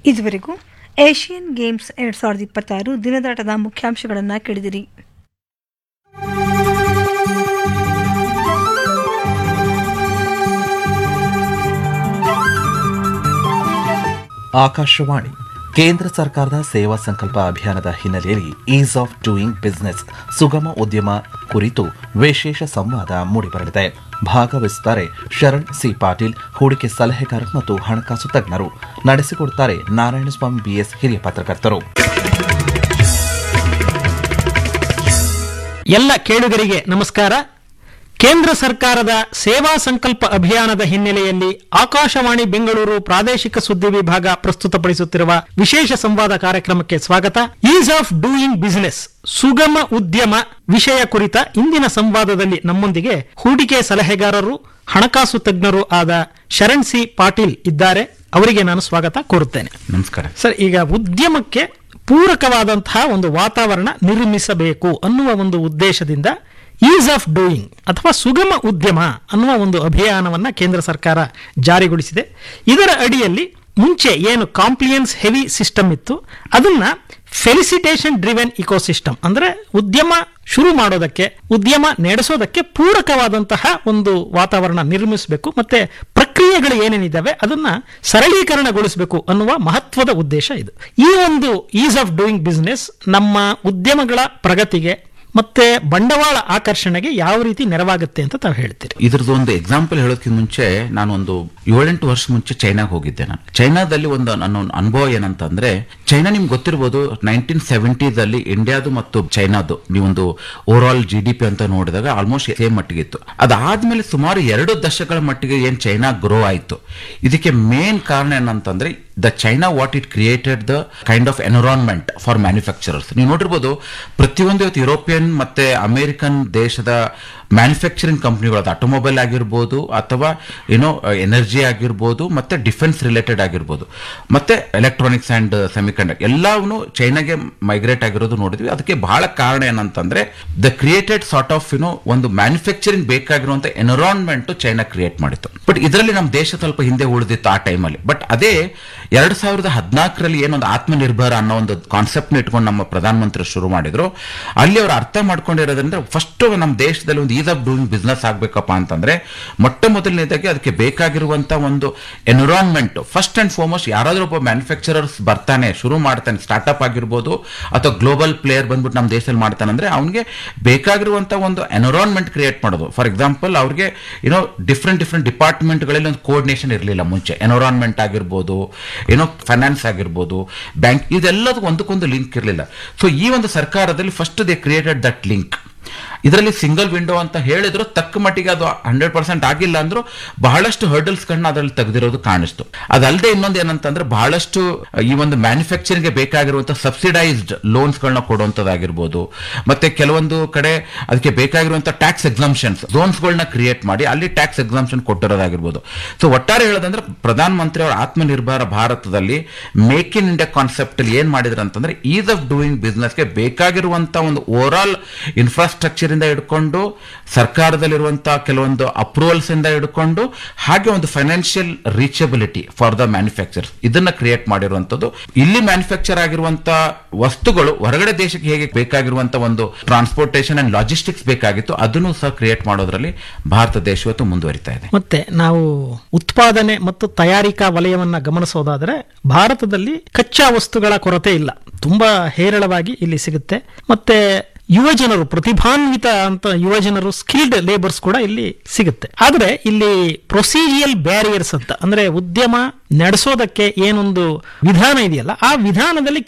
ಇದುವರೆಗೂ Asian games ಎರಡ್ ಸಾವಿರದ ಇಪ್ಪತ್ತಾರು ದಿನದಾಟದ ಮುಖ್ಯಾಂಶಗಳನ್ನು ಕೇಳಿದಿರಿ ಆಕಾಶವಾಣಿ ಕೇಂದ್ರ ಸರ್ಕಾರದ ಸೇವಾ ಸಂಕಲ್ಪ ಅಭಿಯಾನದ ಹಿನ್ನೆಲೆಯಲ್ಲಿ ಈಸ್ ಆಫ್ ಡೂಯಿಂಗ್ ಬಿಸಿನೆಸ್ ಸುಗಮ ಉದ್ಯಮ ಕುರಿತು ವಿಶೇಷ ಸಂವಾದ ಮೂಡಿಬರಲಿದೆ ಭಾಗವಹಿಸುತ್ತಾರೆ ಶರಣ್ ಸಿ ಪಾಟೀಲ್ ಹೂಡಿಕೆ ಸಲಹೆಗಾರ ಮತ್ತು ಹಣಕಾಸು ತಜ್ಞರು ನಡೆಸಿಕೊಡುತ್ತಾರೆ ನಾರಾಯಣಸ್ವಾಮಿ ಬಿಎಸ್ ಹಿರಿಯ ಪತ್ರಕರ್ತರು ಎಲ್ಲ ಕೇಳುಗರಿಗೆ ನಮಸ್ಕಾರ ಕೇಂದ್ರ ಸರ್ಕಾರದ ಸೇವಾ ಸಂಕಲ್ಪ ಅಭಿಯಾನದ ಹಿನ್ನೆಲೆಯಲ್ಲಿ ಆಕಾಶವಾಣಿ ಬೆಂಗಳೂರು ಪ್ರಾದೇಶಿಕ ಸುದ್ದಿ ವಿಭಾಗ ಪ್ರಸ್ತುತಪಡಿಸುತ್ತಿರುವ ವಿಶೇಷ ಸಂವಾದ ಕಾರ್ಯಕ್ರಮಕ್ಕೆ ಸ್ವಾಗತ ಈಸ್ ಆಫ್ ಡೂಯಿಂಗ್ ಬಿಸಿನೆಸ್ ಸುಗಮ ಉದ್ಯಮ ವಿಷಯ ಕುರಿತ ಇಂದಿನ ಸಂವಾದದಲ್ಲಿ ನಮ್ಮೊಂದಿಗೆ ಹೂಡಿಕೆ ಸಲಹೆಗಾರರು ಹಣಕಾಸು ತಜ್ಞರು ಆದ ಶರಣ್ ಸಿ ಪಾಟೀಲ್ ಇದ್ದಾರೆ ಅವರಿಗೆ ನಾನು ಸ್ವಾಗತ ಕೋರುತ್ತೇನೆ ನಮಸ್ಕಾರ ಸರ್ ಈಗ ಉದ್ಯಮಕ್ಕೆ ಪೂರಕವಾದಂತಹ ಒಂದು ವಾತಾವರಣ ನಿರ್ಮಿಸಬೇಕು ಅನ್ನುವ ಒಂದು ಉದ್ದೇಶದಿಂದ ಈಸ್ ಆಫ್ ಡೂಯಿಂಗ್ ಅಥವಾ ಸುಗಮ ಉದ್ಯಮ ಅನ್ನುವ ಒಂದು ಅಭಿಯಾನವನ್ನ ಕೇಂದ್ರ ಸರ್ಕಾರ ಜಾರಿಗೊಳಿಸಿದೆ ಇದರ ಅಡಿಯಲ್ಲಿ ಮುಂಚೆ ಏನು ಕಾಂಪ್ಲಿಯನ್ಸ್ ಹೆವಿ ಸಿಸ್ಟಮ್ ಇತ್ತು ಅದನ್ನ ಫೆಲಿಸಿಟೇಷನ್ ಡ್ರಿವೆನ್ ಇಕೋಸಿಸ್ಟಮ್ ಅಂದ್ರೆ ಉದ್ಯಮ ಶುರು ಮಾಡೋದಕ್ಕೆ ಉದ್ಯಮ ನಡೆಸೋದಕ್ಕೆ ಪೂರಕವಾದಂತಹ ಒಂದು ವಾತಾವರಣ ನಿರ್ಮಿಸಬೇಕು ಮತ್ತೆ ಪ್ರಕ್ರಿಯೆಗಳು ಏನೇನಿದ್ದಾವೆ ಅದನ್ನ ಸರಳೀಕರಣಗೊಳಿಸಬೇಕು ಅನ್ನುವ ಮಹತ್ವದ ಉದ್ದೇಶ ಇದು ಈ ಒಂದು ಈಸ್ ಆಫ್ ಡೂಯಿಂಗ್ ಬಿಸ್ನೆಸ್ ನಮ್ಮ ಉದ್ಯಮಗಳ ಪ್ರಗತಿಗೆ ಮತ್ತೆ ಬಂಡವಾಳ ಆಕರ್ಷಣೆಗೆ ಯಾವ ರೀತಿ ನೆರವಾಗುತ್ತೆ ಅಂತ ತಾವು ಹೇಳ್ತೀರಿ ಇದ್ರದ್ದು ಒಂದು ಎಕ್ಸಾಂಪಲ್ ಹೇಳೋದಕ್ಕಿಂತ ಮುಂಚೆ ನಾನು ಒಂದು ಏಳೆಂಟು ವರ್ಷ ಮುಂಚೆ ಚೈನಾಗೆ ಹೋಗಿದ್ದೆ ನಾನು ಚೈನಾದಲ್ಲಿ ಒಂದು ನನ್ನ ಒಂದು ಅನುಭವ ಏನಂತಂದ್ರೆ ಚೈನಾ ನಿಮ್ಗೆ ಗೊತ್ತಿರಬಹುದು ನೈನ್ಟೀನ್ ಸೆವೆಂಟೀಸಲ್ಲಿ ಇಂಡಿಯಾದು ಮತ್ತು ಚೈನಾದು ನೀವೊಂದು overall G D P ಅಂತ ನೋಡಿದಾಗ ಆಲ್ಮೋಸ್ಟ್ ಸೇಮ್ ಮಟ್ಟಿಗಿತ್ತು ಅದಾದ್ಮೇಲೆ ಸುಮಾರು ಎರಡು ದಶಕಗಳ ಮಟ್ಟಿಗೆ ಏನ್ ಚೈನಾ ಗ್ರೋ ಆಯಿತು ಇದಕ್ಕೆ ಮೇನ್ ಕಾರಣ ಏನಂತಂದ್ರೆ the China what it created the kind of environment for manufacturers ನೀವು ನೋಡಿರ್ಬೋದು ಪ್ರತಿಯೊಂದು ಇವತ್ತು ಯುರೋಪಿಯನ್ ಮತ್ತೆ ಅಮೆರಿಕನ್ ದೇಶದ ಮ್ಯಾನುಫ್ಯಾಕ್ಚರಿಂಗ್ ಕಂಪ್ನಿಗಳು ಅದು ಆಟೋಮೊಬೈಲ್ ಆಗಿರ್ಬೋದು ಅಥವಾ ಏನೋ ಎನರ್ಜಿ ಆಗಿರ್ಬೋದು ಮತ್ತೆ ಡಿಫೆನ್ಸ್ ರಿಲೇಟೆಡ್ ಆಗಿರ್ಬೋದು ಮತ್ತೆ ಎಲೆಕ್ಟ್ರಾನಿಕ್ಸ್ ಅಂಡ್ ಸೆಮಿಕಂಡಕ್ಟರ್ ಎಲ್ಲವೂ ಚೈನಾಗೆ ಮೈಗ್ರೇಟ್ ಆಗಿರೋದು ನೋಡಿದ್ವಿ ಅದಕ್ಕೆ ಬಹಳ ಕಾರಣ ಏನಂತಂದ್ರೆ ದ ಕ್ರಿಯೇಟೆಡ್ ಸಾರ್ಟ್ ಆಫ್ ಏನೋ ಒಂದು ಮ್ಯಾನುಫ್ಯಾಕ್ಚರಿಂಗ್ ಬೇಕಾಗಿರುವಂತ ಎನ್ವಿರಾನ್ಮೆಂಟ್ ಚೈನಾ ಕ್ರಿಯೇಟ್ ಮಾಡಿತ್ತು ಬಟ್ ಇದರಲ್ಲಿ ನಮ್ಮ ದೇಶ ಸ್ವಲ್ಪ ಹಿಂದೆ ಉಳಿದಿತ್ತು ಆ ಟೈಮಲ್ಲಿ ಬಟ್ ಅದೇ ಎರಡ್ ಸಾವಿರದ ಹದಿನಾಲ್ಕರಲ್ಲಿ ಏನೊಂದು ಆತ್ಮನಿರ್ಭರ ಅನ್ನೋ ಒಂದು ಕಾನ್ಸೆಪ್ಟ್ ಇಟ್ಕೊಂಡು ನಮ್ಮ ಪ್ರಧಾನಮಂತ್ರಿ ಶುರು ಮಾಡಿದ್ರು ಅಲ್ಲಿ ಅವ್ರು ಅರ್ಥ ಮಾಡ್ಕೊಂಡಿರೋದ್ರಿಂದ ಫಸ್ಟ್ ನಮ್ಮ ದೇಶದಲ್ಲಿ ಒಂದು ಈಸ್ ಆಫ್ ಡೂಯಿಂಗ್ ಬಿಸ್ನೆಸ್ ಆಗ್ಬೇಕಪ್ಪ ಅಂತಂದ್ರೆ ಮೊಟ್ಟ ಮೊದಲನೇದಾಗಿ ಅದಕ್ಕೆ ಬೇಕಾಗಿರುವಂತ ಒಂದು ಎನ್ವಿರಾನ್ಮೆಂಟ್ ಫಸ್ಟ್ ಅಂಡ್ ಫಾರ್ಮೋಸ್ಟ್ ಯಾರಾದ್ರೂ ಒಬ್ಬ ಮ್ಯಾನುಫ್ಯಾಕ್ಚರರ್ಸ್ ಬರ್ತಾನೆ ಶುರು ಮಾಡ್ತಾನೆ ಸ್ಟಾರ್ಟ್ಅಪ್ ಆಗಿರ್ಬೋದು ಅಥವಾ ಗ್ಲೋಬಲ್ ಪ್ಲೇಯರ್ ಬಂದ್ಬಿಟ್ಟು ನಮ್ಮ ದೇಶದಲ್ಲಿ ಮಾಡ್ತಾನೆ ಅಂದ್ರೆ ಅವನಿಗೆ ಬೇಕಾಗಿರುವಂತ ಒಂದು ಎನ್ವಿರಾನ್ಮೆಂಟ್ ಕ್ರಿಯೇಟ್ ಮಾಡೋದು ಫಾರ್ ಎಕ್ಸಾಂಪಲ್ ಅವ್ರಿಗೆ ಏನೋ ಡಿಫ್ರೆಂಟ್ ಡಿಫ್ರೆಂಟ್ ಡಿಪಾರ್ಟ್ಮೆಂಟ್ಗಳಲ್ಲಿ ಒಂದು ಕೋರ್ಡಿನೇಷನ್ ಇರಲಿಲ್ಲ ಮುಂಚೆ ಎನ್ವಿರಾನ್ಮೆಂಟ್ ಆಗಿರ್ಬೋದು ಏನೋ ಫೈನಾನ್ಸ್ ಆಗಿರ್ಬೋದು ಬ್ಯಾಂಕ್ ಇದೆಲ್ಲದೂ ಒಂದಕ್ಕೊಂದು ಲಿಂಕ್ ಇರಲಿಲ್ಲ ಸೊ ಈ ಒಂದು ಸರ್ಕಾರದಲ್ಲಿ first they created that link ಇದರಲ್ಲಿ ಸಿಂಗಲ್ ವಿಂಡೋ ಅಂತ ಹೇಳಿದ್ರು ತಕ್ಕ ಮಟ್ಟಿಗೆ ಅದು ಹಂಡ್ರೆಡ್ ಪರ್ಸೆಂಟ್ ಆಗಿಲ್ಲ ಅಂದ್ರೂ ಬಹಳಷ್ಟು ಹರ್ಡಲ್ಸ್ ಗಳನ್ನ ಅದರಲ್ಲಿ ತೆಗೆದಿರೋದು ಕಾಣಿಸ್ತು ಅದಲ್ಲದೆ ಇನ್ನೊಂದು ಏನಂತಂದ್ರೆ ಬಹಳಷ್ಟು ಈ ಒಂದು ಮ್ಯಾನುಫ್ಯಾಕ್ಚರಿಂಗ್ ಬೇಕಾಗಿರುವಂತಹ ಸಬ್ಸಿಡೈಸ್ಡ್ ಲೋನ್ಸ್ ಗಳನ್ನ ಕೊಡುವಂತದ್ದಾಗಿರ್ಬೋದು ಮತ್ತೆ ಕೆಲವೊಂದು ಕಡೆ ಅದಕ್ಕೆ ಬೇಕಾಗಿರುವಂತಹ ಟ್ಯಾಕ್ಸ್ ಎಕ್ಸಾಮ್ಷನ್ಸ್ ಝೋನ್ಸ್ ಗಳನ್ನ ಕ್ರಿಯೇಟ್ ಮಾಡಿ ಅಲ್ಲಿ ಟ್ಯಾಕ್ಸ್ ಎಕ್ಸಾಮ್ಷನ್ ಕೊಟ್ಟಿರೋದಾಗಿರ್ಬೋದು ಸೊ ಒಟ್ಟಾರೆ ಹೇಳೋದಂದ್ರೆ ಪ್ರಧಾನ ಮಂತ್ರಿ ಅವರ ಆತ್ಮನಿರ್ಭರ ಭಾರತದಲ್ಲಿ ಮೇಕ್ ಇನ್ ಇಂಡಿಯಾ ಕಾನ್ಸೆಪ್ಟ್ ಅಲ್ಲಿ ಏನ್ ಮಾಡಿದ್ರು ಅಂತಂದ್ರೆ ಈಸ್ ಆಫ್ ಡೂಯಿಂಗ್ ಬಿಸ್ನೆಸ್ಗೆ ಬೇಕಾಗಿರುವಂತಹ ಒಂದು ಓವರ್ ಆಲ್ ಇನ್ಫ್ರಾಸ್ಟ್ರಕ್ಚರ್ ಇಂದ ಹಿಡ್ಕೊಂಡು ಸರ್ಕಾರದಲ್ಲಿರುವಂತಹ ಕೆಲವೊಂದು ಅಪ್ರೂವಲ್ಸ್ ಇಂದ ಹಿಡ್ಕೊಂಡು ಹಾಗೆ ಒಂದು financial reachability for the manufacture ಇದನ್ನ ಕ್ರಿಯೇಟ್ ಮಾಡಿರುವಂತದ್ದು ಇಲ್ಲಿ ಮ್ಯಾನುಫ್ಯಾಕ್ಚರ್ ಆಗಿರುವಂತಹ ವಸ್ತುಗಳು ಹೊರಗಡೆ ದೇಶಕ್ಕೆ ಹೇಗೆ ಬೇಕಾಗಿರುವಂತ ಒಂದು ಟ್ರಾನ್ಸ್ಪೋರ್ಟೇಷನ್ ಅಂಡ್ ಲಾಜಿಸ್ಟಿಕ್ಸ್ ಬೇಕಾಗಿತ್ತು ಅದನ್ನು ಸಹ ಕ್ರಿಯೇಟ್ ಮಾಡೋದ್ರಲ್ಲಿ ಭಾರತ ದೇಶ ಇವತ್ತು ಮುಂದುವರಿತಾ ಇದೆ ಮತ್ತೆ ನಾವು ಉತ್ಪಾದನೆ ಮತ್ತು ತಯಾರಿಕಾ ವಲಯವನ್ನ ಗಮನಿಸೋದಾದ್ರೆ ಭಾರತದಲ್ಲಿ ಕಚ್ಚಾ ವಸ್ತುಗಳ ಕೊರತೆ ಇಲ್ಲ ತುಂಬಾ ಹೇರಳವಾಗಿ ಇಲ್ಲಿ ಸಿಗುತ್ತೆ ಮತ್ತೆ ಯುವ ಜನರು ಪ್ರತಿಭಾನ್ವಿತ ಅಂತ ಯುವ ಜನರು ಸ್ಕಿಲ್ಡ್ ಲೇಬರ್ಸ್ ಕೂಡ ಇಲ್ಲಿ ಸಿಗುತ್ತೆ ಆದ್ರೆ ಇಲ್ಲಿ ಪ್ರೊಸೀಜಿಯಲ್ ಬ್ಯಾರಿಯರ್ಸ್ ಅಂತ ಅಂದ್ರೆ ಉದ್ಯಮ ನಡೆಸೋದಕ್ಕೆ ಏನೊಂದು ವಿಧಾನ ಇದೆಯಲ್ಲ ಆ ವಿಧಾನದಲ್ಲಿ